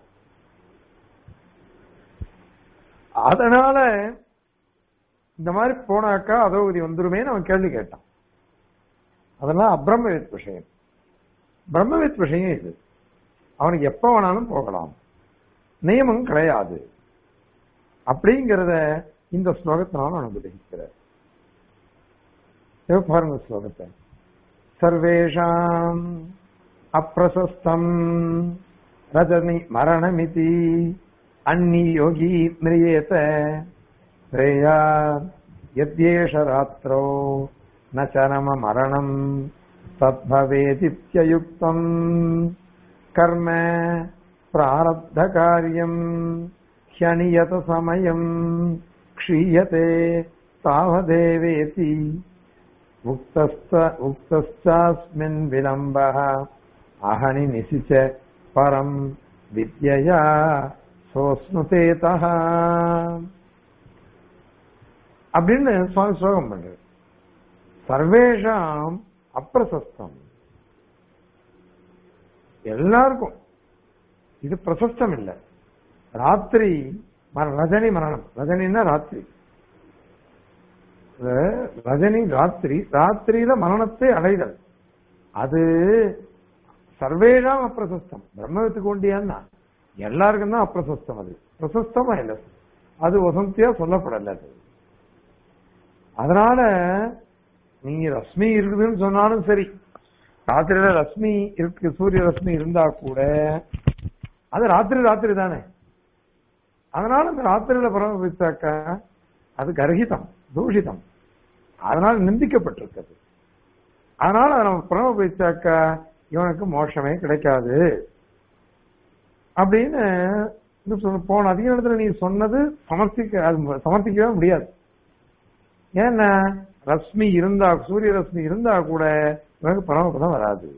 அதனால இந்த மாதிரி போனாக்கா அதோகதி வந்துருமே அவன் கேள்வி கேட்டான் அதெல்லாம் அப்ரம்மவித் விஷயம் பிரம்மவித் விஷயம் இது அவனுக்கு எப்ப வேணாலும் போகலாம் நியமம் கிடையாது அப்படிங்கிறத இந்த ஸ்லோகத்தினால அனுபவிக்கிறார் பாருங்க ஸ்லோகத்தை சர்வேஷாம் அப்பிரசஸ்தம் ரஜனி மரணமிதி அந்நி யோகி மிரியேத ஸ்ரேயா யத்யேஷ ராத்திரோ ந சரம மரணம் தத்பவேதித்யயுக்தம் கர்ம பிராரப்த காரியம் ஹ்யனியத சமயம் க்ஷீயதே தாவதேவேதி உக்தஸ்த உக்தஸ்தாஸ்மின் விளம்பः அஹனி நிசிச்ச பரம் வித்யயா சோஸ்னுதேதः அப்படின்னு சுவாமி ஸ்லோகம் பண்றது சர்வேஷாம் அப்பிரசஸ்தம் எல்லாருக்கும் இது பிரசஸ்தம் இல்ல ராத்திரி மர- ரஜினி மரணம் ரஜினின்னா ராத்திரி இது ரஜினி ராத்திரி ராத்திரியில மரணத்தை அடைதல் அது சர்வேஷாம் அப்பிரசஸ்தம் பிரம்மத்துக்கு உண்டியான்னா எல்லாருக்கும் தான் அப்பிரசஸ்தம் அது பிரசஸ்தமா இல்ல அது வசந்தியா சொல்லப்படல அது அதனால நீங்க ரஷ்மி இருக்குதுன்னு சொன்னாலும் சரி ராத்திரியில ரஷ்மி இருக்கு சூரிய ரஷ்மி இருந்தா கூட அது ராத்திரி ராத்திரி தானே அதனால இந்த ராத்திரியில பரமபிச்சாக்க அது கர்ஹிதம் தூஷிதம் அதனால நிந்திக்கப்பட்டிருக்கிறது அதனால அதை நம்ம பரமபிச்சாக்க இவனுக்கு மோட்சமே கிடைக்காது அப்படின்னு இன்னும் சொல்ல போன அதிக இடத்துல நீ சொன்னது சமர்த்திக்க அது சமர்த்திக்கவே முடியாது ஏன்னா ரஷ்மி இருந்தா சூரிய ரஷ்மி இருந்தா கூட இவனுக்கு பரமபதம் வராது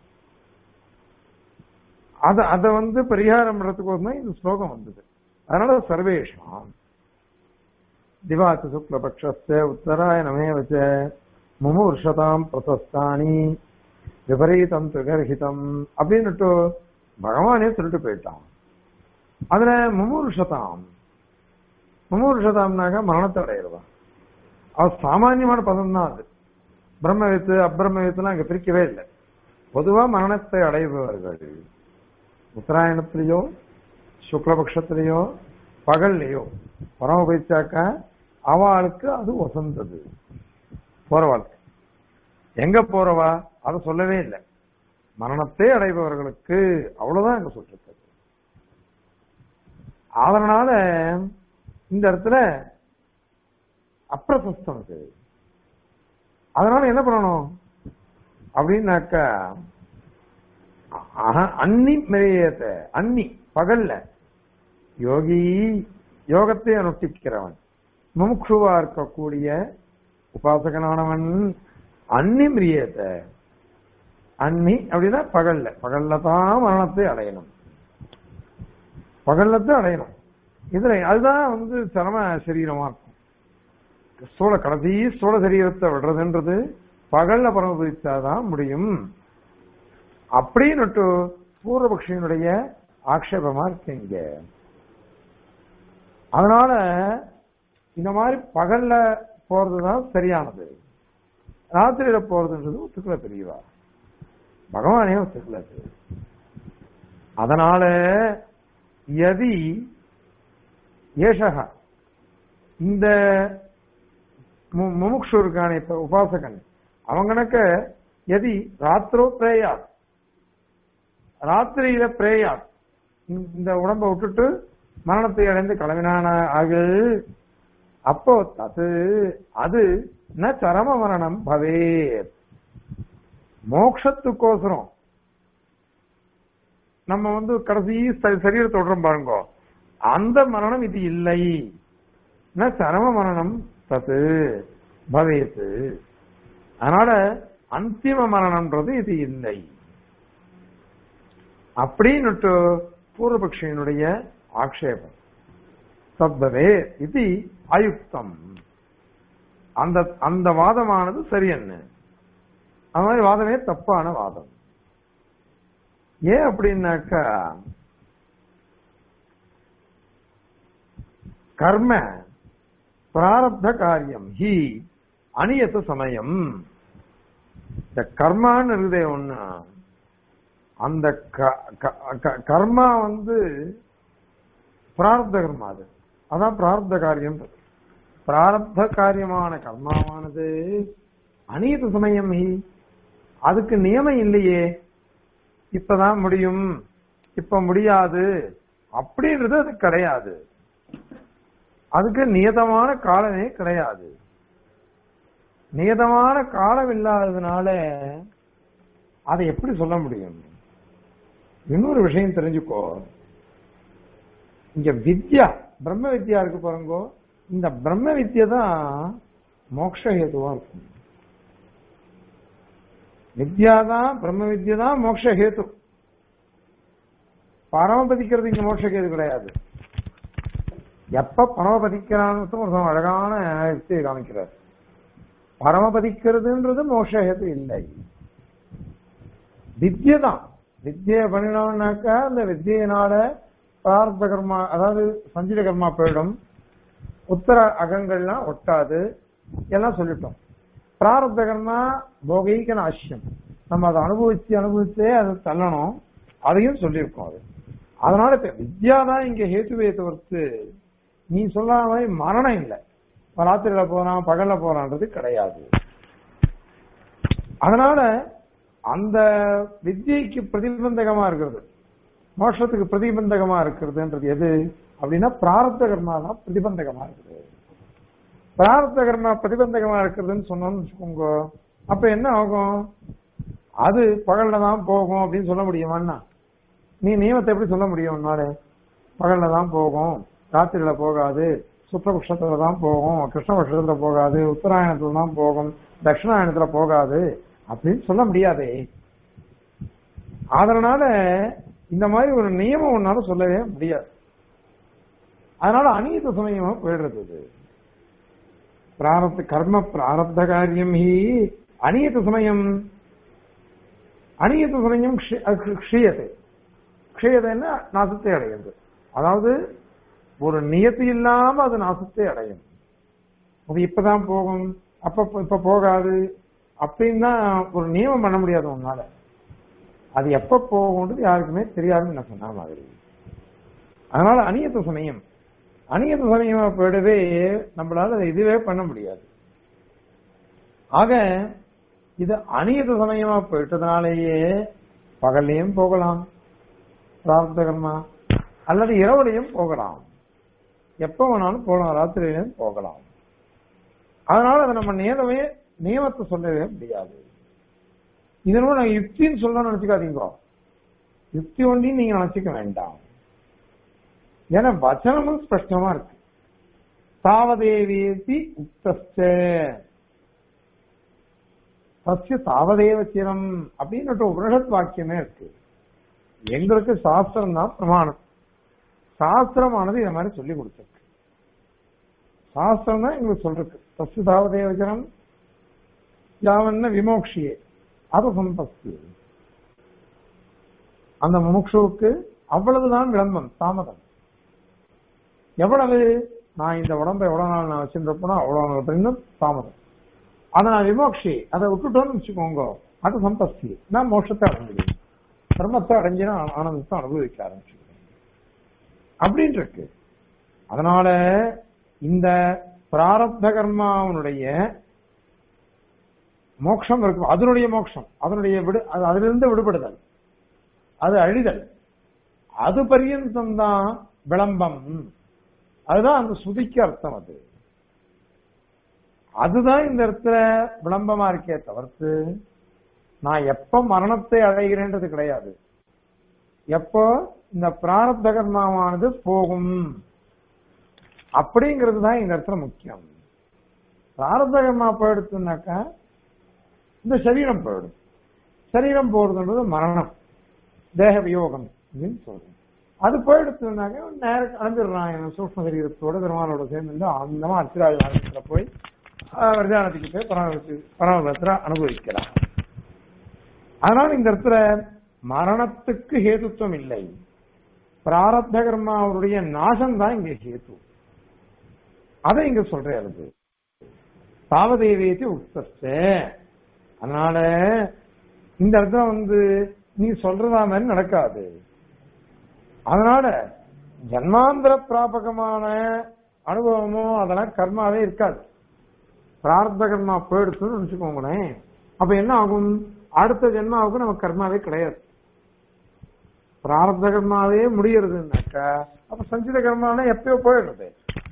அத அத வந்து பரிகாரம் பண்றதுக்கோசம் தான் இந்த ஸ்லோகம் வந்தது அதனால சர்வேஷாம் திவாச்ச சுக்லபக்ஷஸ்ய உத்தராயணமே வச்ச முமுர்ஷதாம் பிரசஸ்தானி விபரீதம் துகர்ஹிதம் அப்படின்னுட்டு பகவானே சொல்லிட்டு போயிட்டான் அதுல முமுர்ஷதாம் முமுர்ஷதாம்னாக்க மரணத்தை அடையிறதான் அது சாமானியமான பதம் தான் அது பிரம்மவித்து அப்பிரம்மவித்துலாம் அங்க பிரிக்கவே இல்லை பொதுவா மரணத்தை அடைபவர்கள் உத்தராயணத்திலேயோ சுக்லபக்ஷத்திலேயோ பகல்லையோ பரம போயிச்சாக்க அவளுக்கு அது வசந்தது போறவாளுக்கு எங்க போறவா அதை சொல்லவே இல்லை மரணத்தை அடைபவர்களுக்கு அவ்வளவுதான் அங்க சொல்லிருக்கிறது அதனால இந்த இடத்துல அப்பிரசஸ்தம் இது அதனால என்ன பண்ணணும் அப்படின்னாக்கா அஹ- அன்னி மிரையத்தை அன்னி பகல்ல யோகி யோகத்தை அனுஷ்டிக்கிறவன் முமுட்சுவா இருக்கக்கூடிய உபாசகனானவன் அன்னி மிரியத அன்னி அப்படின்னா பகல்ல பகல்ல தான் மரணத்தை அடையணும் பகல்ல தான் அடையணும் இதுல அதுதான் வந்து சரம சரீரமா இருக்கும் சோழ கடைசி சோழ சரீரத்தை விடுறதுன்றது பகல்ல பரமபதித்தாதான் முடியும் அப்படின்னு பூர்வபக்ஷியினுடைய ஆக்ஷேபமா இருக்கு இங்க அதனால இந்த மாதிரி பகல்ல போறதுதான் சரியானது ராத்திரியில போறதுன்றது ஒத்துக்கல தெரியவா பகவானே ஒத்துக்கல அது. அதனால எதி ஏஷக இந்த மு- முமுக்ஷு இருக்கானே இப்ப உபாசகன் அவங்கனக்க எதி ராத்திரோ பிரேயார் ராத்திரியில பிரேயார் இந்த உடம்ப விட்டுட்டு மரணத்தை அடைந்து கிளம்பினான ஆகு அப்போ அது அது ந சரம மரணம் பவே மோக்ஷத்துக்கோசரம் நம்ம வந்து கடைசி ச- சரீரத்தை விடுறோம் பாருங்க அந்த மரணம் இது இல்லை ந சரம மரணம் தத்து பவேத்து அதனால அந்திம மரணம்ன்றது இது இல்லை அப்படின்னுட்டு பூர்வபக்ஷியினுடைய ஆக்ஷேபம் தத்வதே இது அயுக்தம் அந்த அந்த வாதமானது சரியன்னு அது மாதிரி வாதமே தப்பான வாதம் ஏன் அப்படின்னாக்கா கர்ம பிராரப்த காரியம் ஹி அநியத்த சமயம் இந்த கர்மான்னு இருக்குதே ஒண்ணு அந்த க- க- க- கர்மா வந்து பிராரப்த கர்மா அது அதான் பிராரப்த காரியம் பிராரப்த காரியமான கர்மாவானது அநீத சமயம் ஹி அதுக்கு நியமம் இல்லையே இப்பதான் முடியும் இப்ப முடியாது அப்படின்றது அது கிடையாது அதுக்கு நியதமான காலமே கிடையாது நியதமான காலம் இல்லாததுனால அதை எப்படி சொல்ல முடியும் இன்னொரு விஷயம் தெரிஞ்சுக்கோ இங்க வித்யா பிரம்ம வித்யா இருக்கு பாருங்கோ இந்த பிரம்ம வித்யா தான் மோட்ச ஹேதுவா இருக்கும் வித்யா தான் பிரம்ம வித்யா தான் மோட்ச ஹேது பரமபதிக்கிறது இங்க மோட்ச ஹேது கிடையாது எப்ப பரமபதிக்கிறான்னு ஒரு அழகான யுக்தியை காமிக்கிறார் பரமபதிக்கிறதுன்றது மோட்ச ஹேது இல்லை வித்யை தான் வித்யை பண்ணினோம்னாக்கா அந்த வித்தியினால பிரார்த்த கர்மா அதாவது சஞ்சித கர்மா போயிடும் உத்தர அகங்கள்லாம் ஒட்டாது எல்லாம் சொல்லிட்டோம் பிராரப்த கர்மா போகைக்க நாசியம் நம்ம அதை அனுபவிச்சு அனுபவிச்சே அதை தள்ளணும் அதையும் சொல்லியிருக்கோம் அது அதனால இப்ப வித்யா தான் இங்க ஹேத்துவே தவிர்த்து நீ சொல்ற மாதிரி மரணம் இல்லை இப்ப ராத்திரியில போறான் பகல்ல போறான்றது கிடையாது அதனால அந்த வித்யைக்கு பிரதிபந்தகமா இருக்கிறது மோட்சத்துக்கு பிரதிபந்தகமா இருக்கிறதுன்றது எது அப்படின்னா பிராரப்த கர்மா தான் பிரதிபந்தகமா இருக்குது பிராரப்த கர்மா பிரதிபந்தகமா இருக்கிறதுன்னு சொன்னோம்னு வச்சுக்கோங்க அப்ப என்ன ஆகும் அது பகல்ல தான் போகும் அப்படின்னு சொல்ல முடியுமான்னா நீ நியமத்தை எப்படி சொல்ல முடியும் உன்னால பகல்ல தான் போகும் ராத்திரியில போகாது சுக்லபக்ஷத்துல தான் போகும் கிருஷ்ணபக்ஷத்துல போகாது உத்தராயணத்துல தான் போகும் தட்சிணாயணத்துல போகாது அப்படின்னு சொல்ல முடியாதே அதனால இந்த மாதிரி ஒரு நியமம் உன்னால சொல்லவே முடியாது அதனால அநீத சமயமா போயிடுறது இது பிராரப்த கர்ம பிராரப்த காரியம் ஹி அநியத சமயம் அநியத சமயம் க்ஷி- அஹ் க்ஷீயத்தை க்ஷீயதைன்னா நாசத்தை அடையுது அதாவது ஒரு நியத்தி இல்லாம அது நாசத்தை அடையும் அது இப்பதான் போகும் அப்ப இப்ப போகாது அப்படின்னு தான் ஒரு நியமம் பண்ண முடியாது உன்னால அது எப்ப போகும்ன்றது யாருக்குமே தெரியாதுன்னு நான் சொன்ன மாதிரி அதனால அநியத்த சமயம் அநியத்த சமயமா போயிடவே நம்மளால அதை இதுவே பண்ண முடியாது ஆக இது அநியத சமயமா போயிட்டதுனாலேயே பகல்லையும் போகலாம் பிரார்த்த கர்மா அல்லது இரவுலையும் போகலாம் எப்ப வேணாலும் போகலாம் ராத்திரியிலையும் போகலாம் அதனால அதை நம்ம நியமமே நியமத்தை சொல்லவே முடியாது இதனோட நான் யுக்தின்னு சொல்லணும்னு நினைச்சுக்காதீங்க யுக்தி ஒன்றையும் நீங்க நினைச்சுக்க வேண்டாம் ஏன்னா வச்சனமும் ஸ்பஷ்டமா இருக்கு தாவதேவேதி உக்தஸ்ட சசிய தாவதேவ சிரம் அப்படின்னு உபனிஷத் வாக்கியமே இருக்கு எங்களுக்கு சாஸ்திரம் தான் பிரமாணம் சாஸ்திரமானது இதை மாதிரி சொல்லி கொடுத்திருக்கு சாஸ்திரம் தான் எங்களுக்கு சொல்றது சசிய தாவதேவ சிரம் யாவன்ன விமோக்ஷியே அது சம்பஸ்து அந்த முமுட்சுவுக்கு அவ்வளவுதான் விளம்பம் தாமதம் எவ்வளவு நான் இந்த உடம்பை எவ்வளவு நாள் நான் வச்சிருந்தப்போ அவ்வளவு நாள் இன்னும் தாமதம் அதை நான் விமோக்ஷி அதை விட்டுட்டோம்னு வச்சுக்கோங்க அது சம்பஸ்தி நான் மோட்சத்தை அடைஞ்சிடுவேன் தர்மத்தை அடைஞ்சு நான் ஆனந்தத்தை அனுபவிக்க ஆரம்பிச்சுடுவேன் அப்படின்னு இருக்கு அதனால இந்த பிராரப்த கர்மாவனுடைய மோட்சம் இருக்கும் அதனுடைய மோட்சம் அதனுடைய விடு அது அதிலிருந்து விடுபடுதல் அது அழிதல் அது பரியந்தம் தான் விளம்பம் அதுதான் அந்த சுதிக்கு அர்த்தம் அது அதுதான் இந்த இடத்துல விளம்பமா இருக்கே தவிர்த்து நான் எப்ப மரணத்தை அடைகிறேன்றது கிடையாது எப்போ இந்த பிராரப்த கர்மாவானது போகும் அப்படிங்கிறது தான் இந்த இடத்துல முக்கியம் பிராரப்த கர்மா போயிடுச்சுனாக்கா இந்த சரீரம் போயிடும் சரீரம் போறதுன்றது மரணம் தேக வியோகம் அப்படின்னு சொல்றோம் அது போயிடுச்சுனாக்க நேர அடைஞ்சிடுறான் சூக்ம சரீரத்தோட பெருமானோட சேர்ந்து ஆனந்தமா அர்ச்சிராஜ மார்க்கத்துல போய் விரஜானத்துக்கு போய் பரம பரமபத்திர அனுபவிக்கலாம் அதனால இந்த இடத்துல மரணத்துக்கு ஹேதுத்துவம் இல்லை பிராரப்த கர்மா அவருடைய நாசம் தான் இங்க ஹேத்து அதை இங்க சொல்றது தாவதேவேதி உக்தஸ்த அதனால இந்த இடத்துல வந்து நீ சொல்றதா மாதிரி நடக்காது அதனால ஜன்மாந்திர பிராபகமான அனுபவமோ அதெல்லாம் கர்மாவே இருக்காது பிரார்த்த கர்மா போயிடுச்சுன்னு வச்சுக்கோங்களேன் அப்ப என்ன ஆகும் அடுத்த ஜென்மாவுக்கு நமக்கு கர்மாவே கிடையாது பிராரப்த கர்மாவே முடியறதுனாக்கா அப்ப சஞ்சித கர்மாலாம் எப்பயோ போயிடுறது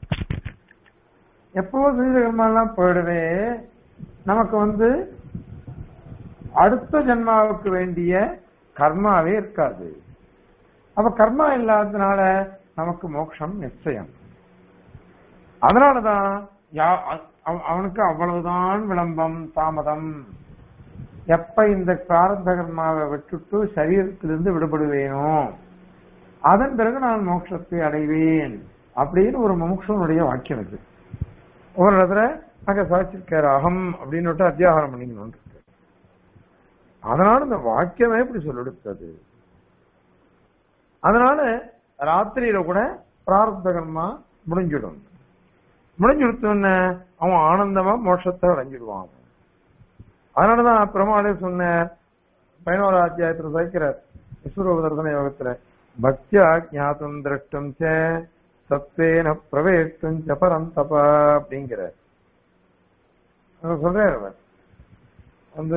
எப்பவோ சஞ்சித கர்மாலாம் போயிடுவே நமக்கு வந்து அடுத்த ஜென்மாவுக்கு வேண்டிய கர்மாவே இருக்காது அப்ப கர்மா இல்லாததுனால நமக்கு மோட்சம் நிச்சயம் அதனாலதான் அவனுக்கு அவ்வளவுதான் விளம்பம் தாமதம் எப்ப இந்த பிராரத்த கர்மாவை விட்டுட்டு சரீரத்திலிருந்து விடுபடுவேனோ அதன் பிறகு நான் மோட்சத்தை அடைவேன் அப்படின்னு ஒரு மோட்சனுடைய வாக்கியம் இருக்கு ஒரு இடத்துல அங்க சாட்சிருக்காரு அகம் அப்படின்னு அத்தியாகாரம் பண்ணிக்கணும் அதனால இந்த வாக்கியமே இப்படி சொல்லெடுத்தது அதனால ராத்திரியில கூட பிரார்த்த கர்மா முடிஞ்சிடும் முடிஞ்சுடுத்தோன்ன அவன் ஆனந்தமா மோட்சத்தை அடைஞ்சிடுவான் அதனாலதான் பெருமாளே சொன்ன பதினோரா அத்தியாயத்துல சேர்க்கிறார் விஸ்வரூபதர்சன யோகத்துல பக்தியா ஜாத்தும் திரஷ்டும் ச சத்வேன பிரவேஷ்டும் ச பரம் தப அப்படிங்கிற சொல்றாரு அவர் வந்து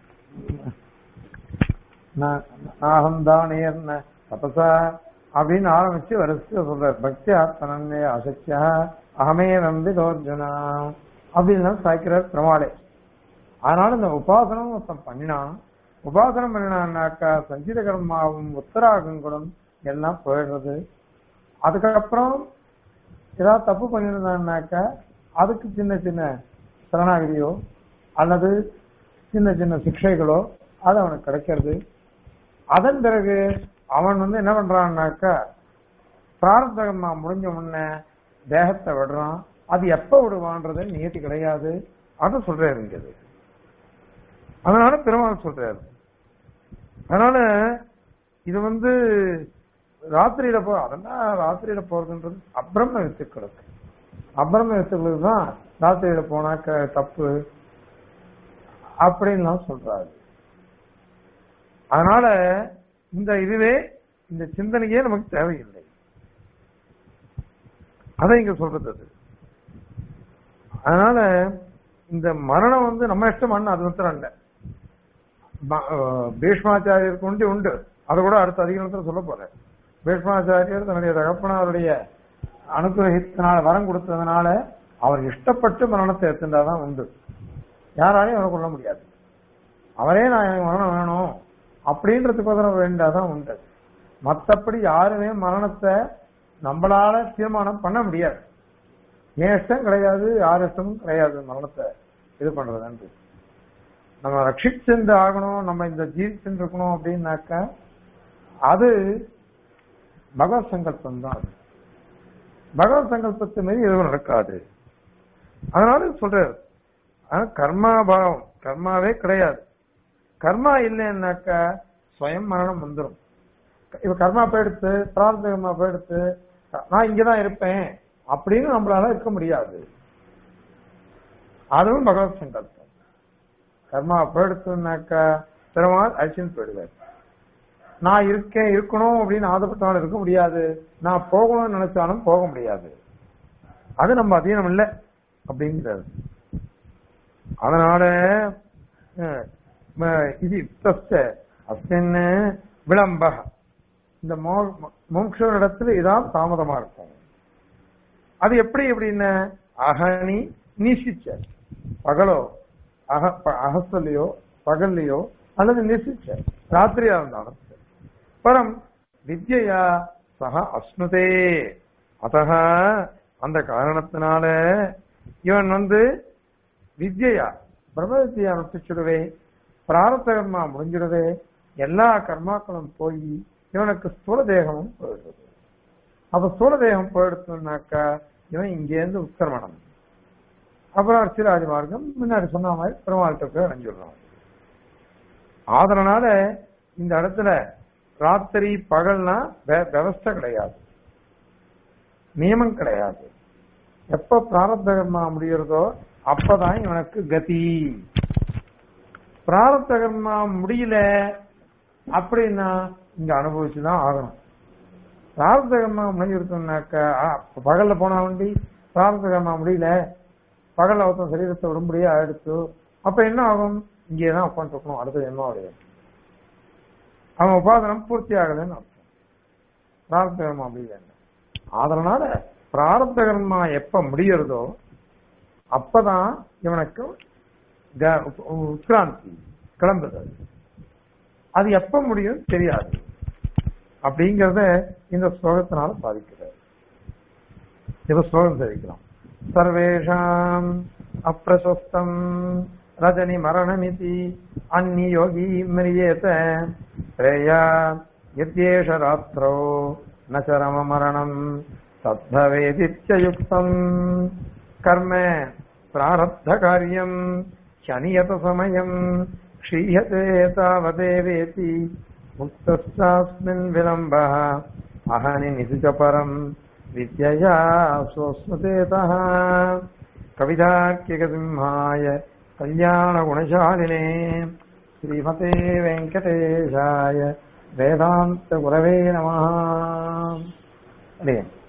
நாகம் தானேர்ன தபசா அப்படின்னு ஆரம்பிச்சு வரிசையா சொல்றாரு பக்தி ஆத்மனே அசக்கியா அகமே நம்பி தோர்ஜனா அப்படின்னு சாய்க்கிறார் பிரமாளே அதனால இந்த உபாசனம் ஒருத்தன் பண்ணினான் உபாசனம் பண்ணினான்னாக்கா சஞ்சித கர்மாவும் உத்தராகங்களும் எல்லாம் போயிடுறது அதுக்கப்புறம் ஏதாவது தப்பு பண்ணியிருந்தான்னாக்கா அதுக்கு சின்ன சின்ன சரணாகிரியோ அல்லது சின்ன சின்ன சிக்ஷைகளோ அது அவனுக்கு கிடைக்கிறது அதன் பிறகு அவன் வந்து என்ன பண்றான்னாக்கா பிரார்த்தகமா முடிஞ்ச முன்ன தேகத்தை விடுறான் அது எப்ப விடுவான்றது நியத்தி கிடையாது அதை சொல்றாரு இங்க அது. அதனால பெருமாள் சொல்றாரு அதனால இது வந்து ராத்திரியில போ அதெல்லாம் ராத்திரியில போறதுன்றது அப்பிரம வித்துக்களுக்கு அப்பிரம வித்துக்களுக்கு தான் ராத்திரியில போனாக்க தப்பு அப்படின்லாம் சொல்றாரு அதனால இந்த இதுவே இந்த சிந்தனையே நமக்கு தேவையில்லை அதை இங்க சொல்றது அது அதனால இந்த மரணம் வந்து நம்ம இஷ்டம் அது மாத்திரம் இல்ல ப- அஹ் பீஷ்மாச்சாரியருக்கு உண்டு உண்டு அதை கூட அடுத்த அதிகாரத்தில் சொல்ல போறேன் பீஷ்மாச்சாரியர் தன்னுடைய தகப்பனாருடைய அனுகிரகத்தினால வரம் கொடுத்ததுனால அவர் இஷ்டப்பட்டு மரணத்தை எடுத்துட்டாதான் உண்டு யாராலையும் அவரை கொள்ள முடியாது அவரே நான் எனக்கு மரணம் வேணும் அப்படின்றதுக்கோசரம் வேண்டாதான் உண்டு மத்தபடி யாருமே மரணத்தை நம்மளால தீர்மானம் பண்ண முடியாது என் இஷ்டம் கிடையாது யார் இஷ்டமும் கிடையாது மரணத்தை இது பண்றதுன்றது நம்ம ரட்சிச்சிருந்து ஆகணும் நம்ம இந்த ஜீவிச்சுட்டு இருக்கணும் அப்படின்னாக்கா அது பகவத் சங்கல்பம் தான் அது பகவத் சங்கல்பத்தை மாரி எதுவும் நடக்காது அதனால சொல்றாரு ஆனா கர்மாபாவம் கர்மாவே கிடையாது கர்மா இல்லைன்னாக்கா ஸ்வயம் மரணம் வந்துடும் இப்ப கர்மா போயிடுத்து பிரார்த்த கர்மா போயிடுத்து நான் இங்கதான் இருப்பேன் அப்படின்னு நம்மளால இருக்க முடியாது அதுவும் பகவத் சங்கல்பம் கர்மா போயிடுத்துனாக்கா பெருமாள் அழிச்சுன்னு போயிடுவார் நான் இருக்கேன் இருக்கணும் அப்படின்னு ஆசைப்பட்டாலும் இருக்க முடியாது நான் போகணும்னு நினைச்சாலும் போக முடியாது அது நம்ம அதீனம் இல்லை அப்படிங்கிறது அதனால அஹ், ம- இது யுக்தஸ்த அஸ்மின் விளம்ப இந்த மோக்ஷ இடத்துல இதான் தாமதமா இருக்கும் அது எப்படி எப்படின்னு அகனி நிசிச்ச பகலோ அக ப- அகஸ்தலையோ பகல்லையோ அல்லது நிசிச்ச ராத்திரியா இருந்தாலும் சரி. பரம் வித்யா சக அஸ்னுதே அத்தக அந்த காரணத்தினால இவன் வந்து வித்யா பிரம்ம வித்யா நுட்டிச்சுடுவே பிராரத்த கர்மா முடிஞ்சிடுவே எல்லா கர்மாக்களும் போய் இவனுக்கு ஸ்தூல தேகமும் போயிடுறது அப்ப ஸ்தூல தேகம் போயிடுச்சுனாக்கா இவன் இங்கேருந்து உத்கர்மணம் அப்புறம் அர்ச்சிராஜ மார்க்கம் முன்னாடி சொன்ன மாதிரி பெருமாள்கிட்ட போய் அடைஞ்சிடுறான் அதனால இந்த இடத்துல ராத்திரி பகல்னா வெ- விவஸ்தை கிடையாது நியமம் கிடையாது எப்ப பிராரப்த கர்மா முடிகிறதோ அப்பதான் இவனுக்கு கதி பிராரப்த கர்மா முடியல அப்படின்னா இங்க அனுபவிச்சுதான் ஆகணும் பிராரப்த கர்மா முடிஞ்சிருக்கோம்னாக்கா ஆ, பகல்ல போனா வண்டி பிராரப்த கர்மா முடியல பகல்ல ஒருத்தன் சரீரத்தை விடும்படியே ஆயிடுச்சு அப்ப என்ன ஆகும் இங்கே தான் உட்காந்துருக்கணும் அடுத்தது என்ன அடையும் அவன் உபாதனம் பூர்த்தி ஆகுதுன்னு அர்த்தம் பிராரப்த கர்மா முடியல அதனால பிராரப்த கர்மா எப்ப முடியறதோ அப்பதான் இவனுக்கு க- உ- உட்கிராந்தி கிளம்புது அது எப்ப முடியும் தெரியாது அப்படிங்கறத இந்த ஸ்லோகத்தினால சாதிக்கிறார் இப்ப ஸ்லோகம் தெரிவிக்கலாம் சர்வேஷாம் அப்பிரசஸ்தம் ரஜனி மரணமிதி அந்நி யோகி மிரியேத ஸ்ரேயா யத்யேஷ ராத்திரோ ந சரம மரணம் தத்பவேதித்யயுக்தம் கர்ம பிராரப்த காரியம் சனியத சமயம் க்ஷீயதே தாவதேவேதி முக்தஸ்தாஸ்மின் விளம்பः அஹனி நிதிச்ச பரம் வித்யயா स्वस्मतेतः कवितार्किकसिंहाय कल्याणगुणशालिने श्रीमते वेङ्कटेशाय वेदान्तगुरवे नमः